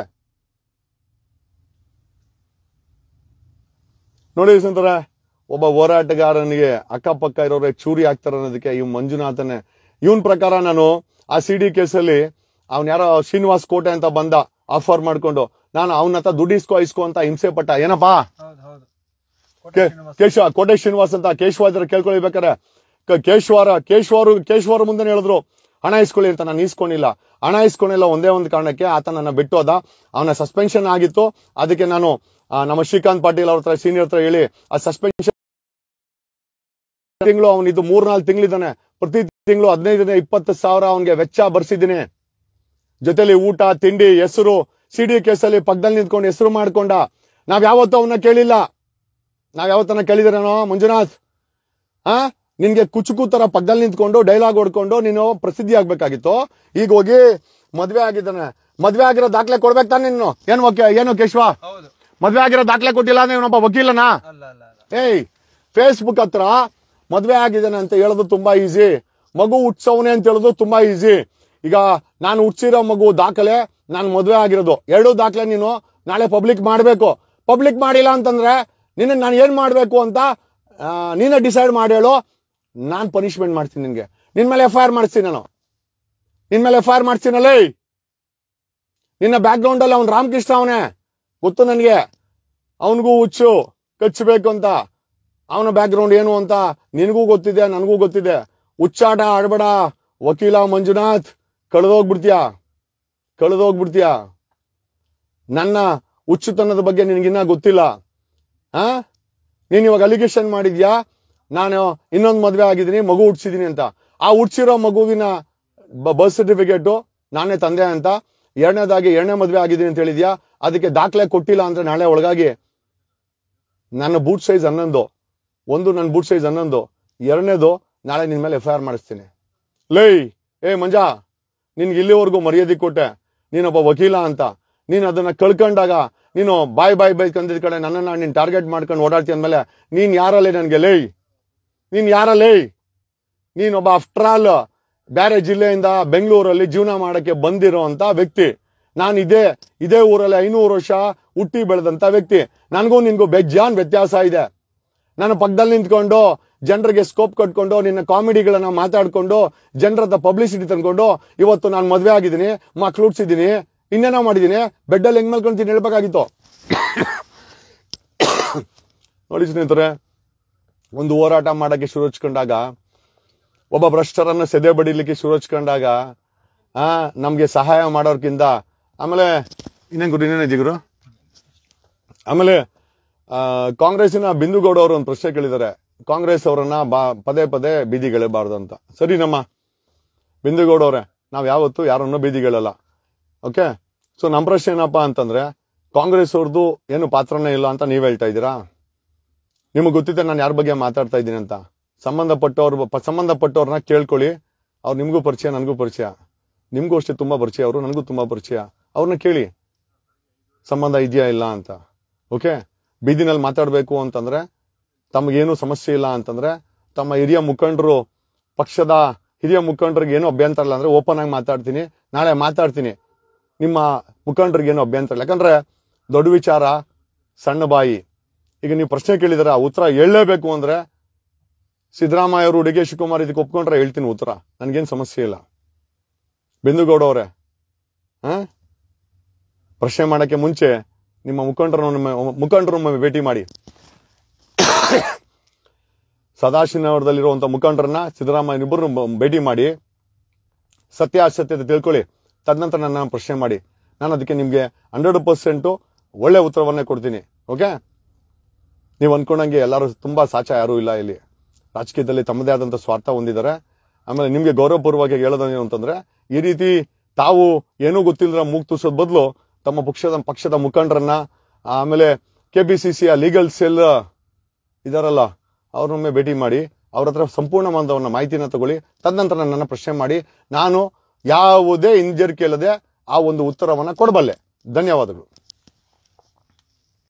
ನೋಡಿ ಸಂತರ ಒಬ್ಬ ಹೋರಾಟಗಾರನಿಗೆ ಅಕ್ಕಪಕ್ಕ ಇರೋರೆ ಚೂರಿ ಆಗ್ತಾರೆ ಅನ್ನೋದಕ್ಕೆ ಇವ್ ಮಂಜುನಾಥನೇ ಇವನ್ ಪ್ರಕಾರ ನಾನು ಆ ಸಿ ಡಿ ಕೇಸಲ್ಲಿ ಅವ್ನ್ ಯಾರೋ ಶ್ರೀನಿವಾಸ್ ಕೋಟೆ ಅಂತ ಬಂದ ಆಫರ್ ಮಾಡ್ಕೊಂಡು ನಾನು ಅವನ ಹತ್ರ ದುಡ್ಡು ಇಸ್ಕೋ ಇಸ್ಕೋ ಅಂತ ಹಿಂಸೆ ಪಟ್ಟ ಏನಪ್ಪಾ ಹೌದು ಹೌದು ಕೇ- ಕೇಶವ ಕೋಟೆ ಶ್ರೀನಿವಾಸ್ ಅಂತ ಕೇಶವ ಇದ್ರೆ ಕೇಳ್ಕೊಳ್ಬೇಕಾರೆ ಕ- ಕೇಶವರ ಕೇಶವರು ಕೇಶವರ ಮುಂದೆ ಹೇಳಿದ್ರು ಹಣ ಇಸ್ಕೊಳ್ಳಿ ಅಂತ ನಾನು ಇಸ್ಕೊಂಡಿಲ್ಲ ಹಣ ಇಸ್ಕೊಂಡಿಲ್ಲ ಒಂದೇ ಒಂದು ಕಾರಣಕ್ಕೆ ಆತ ನನ್ನ ಬಿಟ್ಟು ಹೋದ ಅವನ ಸಸ್ಪೆನ್ಷನ್ ಆಗಿತ್ತು ಅದಕ್ಕೆ ನಾನು ಆ, ನಮ್ಮ ಶ್ರೀಕಾಂತ್ ಪಾಟೀಲ್ ಅವ್ರ ಹತ್ರ ಸೀನಿಯರ್ ಹತ್ರ ಹೇಳಿ ಆ ಸಸ್ಪೆನ್ಷನ್ ತಿಂಗಳು ಅವನಿದ್ದು ಮೂರ್ನಾಲ್ಕು ತಿಂಗಳಿದ್ದಾನೆ ಪ್ರತಿ ತಿಂಗಳು ಹದಿನೈದು ದಿನ ಇಪ್ಪತ್ತು ಸಾವಿರ ಅವನಿಗೆ ವೆಚ್ಚ ಬರ್ಸಿದ್ದೀನಿ ಜೊತೆಲಿ ಊಟ ತಿಂಡಿ ಹೆಸರು ಸಿಡಿ ಕೇಸಲ್ಲಿ ಪಕ್ಕದಲ್ಲಿ ನಿಂತ್ಕೊಂಡು ಹೆಸರು ಮಾಡ್ಕೊಂಡ ನಾವ್ ಯಾವತ್ತೂ ಅವನ್ನ ಕೇಳಿಲ್ಲ ನಾವ್ ಯಾವತ್ತನ್ನ ಕೇಳಿದ್ರೇನೋ ಮಂಜುನಾಥ್ ಆ ನಿನ್ಗೆ ಕುಚುಕು ತರ ಪಕ್ಕದಲ್ಲಿ ನಿಂತ್ಕೊಂಡು ಡೈಲಾಗ್ ಹೊಡ್ಕೊಂಡು ನೀನು ಪ್ರಸಿದ್ಧಿ ಆಗ್ಬೇಕಾಗಿತ್ತು ಈಗ ಹೋಗಿ ಮದ್ವೆ ಆಗಿದ್ದಾನೆ ಮದ್ವೆ ಆಗಿರೋ ದಾಖಲೆ ಕೊಡ್ಬೇಕು ತಾನೆ ನೀನು ಏನು ಓಕೆ ಏನು ಕೇಶವ ಹೌದು ಮದ್ವೆ ಆಗಿರೋ ದಾಖಲೆ ಕೊಟ್ಟಿಲ್ಲ ಅಂದ್ರೆ ಇವನೊಬ್ಬ ವಕೀಲನಾ ಅಲ್ಲ ಅಲ್ಲ ಅಲ್ಲ ಏಯ್ ಫೇಸ್ಬುಕ್ ಹತ್ರ ಮದ್ವೆ ಆಗಿದ್ದಾನೆ ಅಂತ ಹೇಳೋದು ತುಂಬಾ ಈಸಿ ಮಗು ಹುಟ್ಸವನೆ ಅಂತ ಹೇಳೋದು ತುಂಬಾ ಈಸಿ ಈಗ ನಾನು ಹುಟ್ಸಿರೋ ಮಗು ದಾಖಲೆ ನಾನು ಮದ್ವೆ ಆಗಿರೋದು ಎರಡು ದಾಖಲೆ ನೀನು ನಾಳೆ ಪಬ್ಲಿಕ್ ಮಾಡಬೇಕು ಪಬ್ಲಿಕ್ ಮಾಡಿಲ್ಲ ಅಂತಂದ್ರೆ ನಿನ್ನ ನಾನು ಏನ್ ಮಾಡ್ಬೇಕು ಅಂತ ಆ, ನೀನೇ ಡಿಸೈಡ್ ಮಾಡಿ ಹೇಳು ನಾನು ಪನಿಷ್ಮೆಂಟ್ ಮಾಡ್ತೀನಿ ನಿನ್ಗೆ ನಿನ್ ಮೇಲೆ ಎಫ್ ಐ ಆರ್ ಮಾಡಿಸ್ತೀನಿ ನಾನು ನಿನ್ ಮೇಲೆ ಎಫ್ ಐ ಆರ್ ಮಾಡ್ತೀನಲ್ಲೇ ನಿನ್ನ ಬ್ಯಾಕ್ ಗ್ರೌಂಡ್ ಅಲ್ಲಿ ಅವ್ನು ರಾಮಕೃಷ್ಣ ಅವನೇ ಗೊತ್ತು ನನಗೆ ಅವನಿಗೂ ಹುಚ್ಚು ಕಚ್ಚಬೇಕು ಅಂತ ಅವನ ಬ್ಯಾಕ್ ಗ್ರೌಂಡ್ ಏನು ಅಂತ ನಿನಗೂ ಗೊತ್ತಿದೆ ನನಗೂ ಗೊತ್ತಿದೆ ಹುಚ್ಚಾಟ ಆಡ್ಬೇಡ ವಕೀಲ ಮಂಜುನಾಥ್ ಕಳೆದೋಗ್ಬಿಡ್ತೀಯ ಕಳೆದೋಗ್ಬಿಡ್ತೀಯ ನನ್ನ ಹುಚ್ಚುತನದ ಬಗ್ಗೆ ನಿನಗಿನ್ನ ಗೊತ್ತಿಲ್ಲ ಆ ನೀನ್ ಇವಾಗ ಅಲಿಗೇಷನ್ ಮಾಡಿದ್ಯಾ ನಾನು ಇನ್ನೊಂದು ಮದ್ವೆ ಆಗಿದ್ದೀನಿ ಮಗು ಹುಟ್ಸಿದೀನಿ ಅಂತ ಆ ಹುಟ್ಸಿರೋ ಮಗುವಿನ ಬರ್ತ್ ಸರ್ಟಿಫಿಕೇಟ್ ನಾನೇ ತಂದೆ ಅಂತ ಎರಡನೇದಾಗಿ ಎರಡನೇ ಮದ್ವೆ ಆಗಿದ್ದೀನಿ ಅಂತ ಹೇಳಿದ್ಯಾ ಅದಕ್ಕೆ ದಾಖಲೆ ಕೊಟ್ಟಿಲ್ಲ ಅಂದ್ರೆ ನಾಳೆ ಒಳಗಾಗಿ ನನ್ನ ಬೂಟ್ ಸೈಜ್ ಹನ್ನೊಂದು ಒಂದು ನನ್ನ ಬೂಟ್ ಸೈಜ್ ಹನ್ನೊಂದು ಎರಡನೇದು ನಾಳೆ ನಿನ್ ಮೇಲೆ ಎಫ್ ಐ ಆರ್ ಮಾಡಿಸ್ತೀನಿ ಲೈ ಏ ಮಂಜಾ ನಿನ್ಗೆ ಇಲ್ಲಿವರೆಗೂ ಮರ್ಯಾದೆ ಕೊಟ್ಟೆ ನೀನೊಬ್ಬ ವಕೀಲ ಅಂತ ನೀನ್ ಅದನ್ನ ಕಳ್ಕೊಂಡಾಗ ನೀನು ಬಾಯ್ ಬಾಯ್ ಬೈ ಕಂದಿದ ಕಡೆ ನನ್ನನ್ನ ನೀನ್ ಟಾರ್ಗೆಟ್ ಮಾಡ್ಕೊಂಡು ಓಡಾಡ್ತಿ ಅಂದ್ಮೇಲೆ ನೀನ್ ಯಾರಲ್ಲೇ ನನ್ಗೆ ಲೈ ನೀನ್ ಯಾರಲ್ಲೇ ನೀನೊಬ್ಬ ಆಫ್ಟರ್ ಆಲ್ ಬೇರೆ ಜಿಲ್ಲೆಯಿಂದ ಬೆಂಗಳೂರಲ್ಲಿ ಜೀವನ ಮಾಡಕ್ಕೆ ಬಂದಿರೋ ಅಂತ ವ್ಯಕ್ತಿ ನಾನು ಇದೇ ಇದೇ ಊರಲ್ಲಿ ಐನೂರು ವರ್ಷ ಹುಟ್ಟಿ ಬೆಳೆದಂತ ವ್ಯಕ್ತಿ ನನಗೂ ನಿನ್ಗೂ ಬೆಜ್ಜಾನ್ ವ್ಯತ್ಯಾಸ ಇದೆ ನಾನು ಪಕ್ಕದಲ್ಲಿ ನಿಂತ್ಕೊಂಡು ಜನರಿಗೆ ಸ್ಕೋಪ್ ಕಟ್ಕೊಂಡು ನಿನ್ನ ಕಾಮಿಡಿಗಳನ್ನ ಮಾತಾಡ್ಕೊಂಡು ಜನರ ಹತ್ರ ಪಬ್ಲಿಸಿಟಿ ತಂದ್ಕೊಂಡು ಇವತ್ತು ನಾನು ಮದ್ವೆ ಆಗಿದ್ದೀನಿ ಮಕ್ಳು ಹುಟ್ಸಿದ್ದೀನಿ ಇನ್ನೇನೋ ಮಾಡಿದ್ದೀನಿ ಬೆಡ್ಡಲ್ಲಿ ಹೆಂಗ್ ಮಲ್ಕೊಂತೀನಿ ಹೇಳ್ಬೇಕಾಗಿತ್ತು ನೋಡಿ ಸ್ನೇಹಿತರೆ ಒಂದು ಹೋರಾಟ ಮಾಡಕ್ಕೆ ಶುರು ಹಚ್ಕೊಂಡಾಗ ಒಬ್ಬ ಭ್ರಷ್ಟರನ್ನ ಸೆದೆ ಬಡಿಲಿಕ್ಕೆ ಶುರು ಹಚ್ಕೊಂಡಾಗ ಆ ನಮ್ಗೆ ಸಹಾಯ ಮಾಡೋರ್ಕಿಂತ ಆಮೇಲೆ ಇನ್ನೇನ್ ಗುರು ಇನ್ನೇನ್ ಜಿಗುರು ಆಮೇಲೆ ಆ, ಕಾಂಗ್ರೆಸ್ಸಿನ ಬಿಂದುಗೌಡ ಅವರು ಒಂದು ಪ್ರಶ್ನೆ ಕೇಳಿದ್ದಾರೆ ಕಾಂಗ್ರೆಸ್ ಅವರನ್ನ ಬಾ ಪದೇ ಪದೇ ಬೀದಿಗೆಳೆಬಾರ್ದು ಅಂತ ಸರಿ ನಮ್ಮ ಬಿಂದುಗೌಡ ಅವರೇ ನಾವ್ ಯಾವತ್ತು ಯಾರನ್ನೂ ಬೀದಿಗೆಳಲ್ಲ ಓಕೆ ಸೊ ನಮ್ಮ ಪ್ರಶ್ನೆ ಏನಪ್ಪಾ ಅಂತಂದ್ರೆ ಕಾಂಗ್ರೆಸ್ ಅವ್ರದ್ದು ಏನು ಪಾತ್ರನೇ ಇಲ್ಲ ಅಂತ ನೀವ್ ಹೇಳ್ತಾ ಇದ್ದೀರಾ ನಿಮಗೆ ಗೊತ್ತಿದೆ ನಾನು ಯಾರ ಬಗ್ಗೆ ಮಾತಾಡ್ತಾ ಇದ್ದೀನಿ ಅಂತ ಸಂಬಂಧಪಟ್ಟವ್ರ ಪ- ಸಂಬಂಧಪಟ್ಟವ್ರನ್ನ ಕೇಳ್ಕೊಳ್ಳಿ ಅವ್ರು ನಿಮಗೂ ಪರಿಚಯ ನನಗೂ ಪರಿಚಯ ನಿಮಗೂ ಅಷ್ಟೇ ತುಂಬಾ ಪರಿಚಯ ಅವರು ನನಗೂ ತುಂಬಾ ಪರಿಚಯ ಅವ್ರನ್ನ ಕೇಳಿ ಸಂಬಂಧ ಇದೆಯಾ ಇಲ್ಲ ಅಂತ ಓಕೆ ಬೀದಿನಲ್ಲಿ ಮಾತಾಡಬೇಕು ಅಂತಂದ್ರೆ ತಮಗೇನು ಸಮಸ್ಯೆ ಇಲ್ಲ ಅಂತಂದ್ರೆ ತಮ್ಮ ಹಿರಿಯ ಮುಖಂಡರು ಪಕ್ಷದ ಹಿರಿಯ ಮುಖಂಡರಿಗೆ ಏನು ಅಭ್ಯಂತರ ಇಲ್ಲ ಅಂದ್ರೆ ಓಪನ್ ಆಗಿ ಮಾತಾಡ್ತೀನಿ ನಾಳೆ ಮಾತಾಡ್ತೀನಿ ನಿಮ್ಮ ಮುಖಂಡರಿಗೆ ಏನು ಅಭ್ಯಂತರ ಇಲ್ಲ ಯಾಕಂದ್ರೆ ದೊಡ್ಡ ವಿಚಾರ ಸಣ್ಣ ಬಾಯಿ ಈಗ ನೀವು ಪ್ರಶ್ನೆ ಕೇಳಿದಾರೆ ಆ ಉತ್ತರ ಹೇಳಲೇಬೇಕು ಅಂದ್ರೆ ಸಿದ್ದರಾಮಯ್ಯ ಅವರು ಡಿ ಕೆ ಶಿವಕುಮಾರ್ ಇದಕ್ಕೆ ಒಪ್ಕೊಂಡ್ರೆ ಹೇಳ್ತೀನಿ ಉತ್ತರ ನನ್ಗೇನ್ ಸಮಸ್ಯೆ ಇಲ್ಲ ಬಿಂದುಗೌಡ ಅವರೇ ಹ ಪ್ರಶ್ನೆ ಮಾಡಕ್ಕೆ ಮುಂಚೆ ನಿಮ್ಮ ಮುಖಂಡರನ್ನು ಮುಖಂಡರನ್ನು ಭೇಟಿ ಮಾಡಿ ಸದಾಶಿವನಗರದಲ್ಲಿರುವಂತ ಮುಖಂಡರನ್ನ ಸಿದ್ದರಾಮಯ್ಯ ಇಬ್ಬರು ಭೇಟಿ ಮಾಡಿ ಸತ್ಯಾಸತ್ಯತೆ ತಿಳ್ಕೊಳ್ಳಿ ತದನಂತರ ನನ್ನ ಪ್ರಶ್ನೆ ಮಾಡಿ ನಾನು ಅದಕ್ಕೆ ನಿಮ್ಗೆ ಹಂಡ್ರೆಡ್ ಪರ್ಸೆಂಟ್ ಒಳ್ಳೆ ಉತ್ತರವನ್ನೇ ಕೊಡ್ತೀನಿ ಓಕೆ ನೀವು ಅನ್ಕೊಂಡಂಗೆ ಎಲ್ಲರೂ ತುಂಬಾ ಸಾಚ ಯಾರೂ ಇಲ್ಲ ಇಲ್ಲಿ ರಾಜಕೀಯದಲ್ಲಿ ತಮ್ಮದೇ ಆದಂತ ಸ್ವಾರ್ಥ ಹೊಂದಿದ್ದಾರೆ ಆಮೇಲೆ ನಿಮ್ಗೆ ಗೌರವಪೂರ್ವವಾಗಿ ಹೇಳೋದೇನು ಅಂತಂದ್ರೆ ಈ ರೀತಿ ತಾವು ಏನೂ ಗೊತ್ತಿಲ್ಲದ ಮೂಗ್ ತೂರ್ಸೋದ್ ಬದಲು ತಮ್ಮ ಪಕ್ಷದ ಪಕ್ಷದ ಮುಖಂಡರನ್ನ ಆಮೇಲೆ ಕೆ ಪಿ ಸಿ ಸಿಯ ಲೀಗಲ್ ಸೆಲ್ ಇದಾರಲ್ಲ ಅವ್ರನ್ನೊಮ್ಮೆ ಭೇಟಿ ಮಾಡಿ ಅವ್ರ ಹತ್ರ ಸಂಪೂರ್ಣವಾದವನ್ನ ಮಾಹಿತಿನ ತಗೊಳ್ಳಿ ತದನಂತರ ನನ್ನನ್ನು ಪ್ರಶ್ನೆ ಮಾಡಿ ನಾನು ಯಾವುದೇ ಹಿಂಜರಿಕೆ ಇಲ್ಲದೆ ಆ ಒಂದು ಉತ್ತರವನ್ನ ಕೊಡಬಲ್ಲೆ ಧನ್ಯವಾದಗಳು